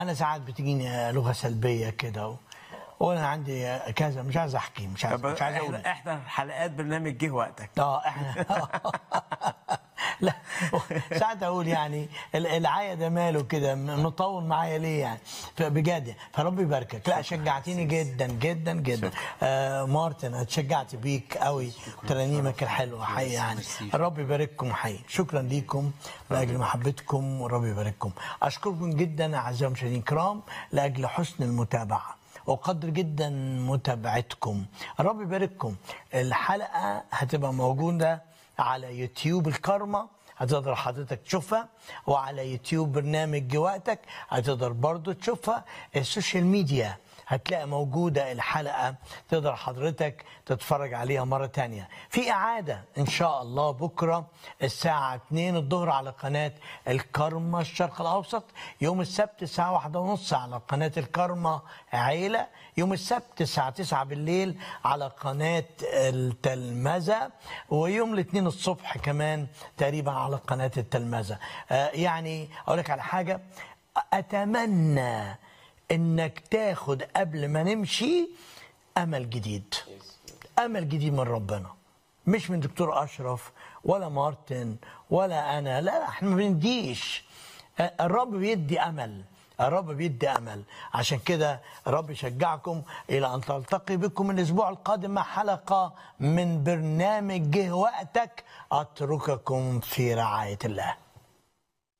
انا ساعات بتجيني لغه سلبيه كده و... وانا عندي كذا مش عايز احكي مش عايز طب مش عايز اقول احنا احنا حلقات برنامج جه وقتك اه احنا لا ساعات اقول يعني ال- العيا ده ماله كده م- مطول معايا ليه يعني فبجد فرب يباركك لا شجعتني جدا جدا جدا آه مارتن اتشجعت بيك قوي ترانيمك الحلوه حقيقي يعني الرب يبارككم حقيقي شكرا ليكم لاجل محبتكم والرب يبارككم اشكركم جدا اعزائي المشاهدين الكرام لاجل حسن المتابعه وقدر جدا متابعتكم الرب يبارككم الحلقه هتبقى موجوده على يوتيوب الكارما هتقدر حضرتك تشوفها وعلى يوتيوب برنامج وقتك هتقدر برضو تشوفها السوشيال ميديا هتلاقي موجودة الحلقة تقدر حضرتك تتفرج عليها مرة تانية في إعادة إن شاء الله بكرة الساعة 2 الظهر على قناة الكرمة الشرق الأوسط يوم السبت الساعة واحدة ونص على قناة الكرمة عيلة يوم السبت الساعة 9 بالليل على قناة التلمذة ويوم الاثنين الصبح كمان تقريبا على قناة التلمذة آه يعني أقول لك على حاجة أتمنى انك تاخد قبل ما نمشي امل جديد امل جديد من ربنا مش من دكتور اشرف ولا مارتن ولا انا لا لا احنا ما بنديش الرب بيدي امل الرب بيدي امل عشان كده الرب يشجعكم الى ان تلتقي بكم الاسبوع القادم مع حلقه من برنامج جه وقتك اترككم في رعايه الله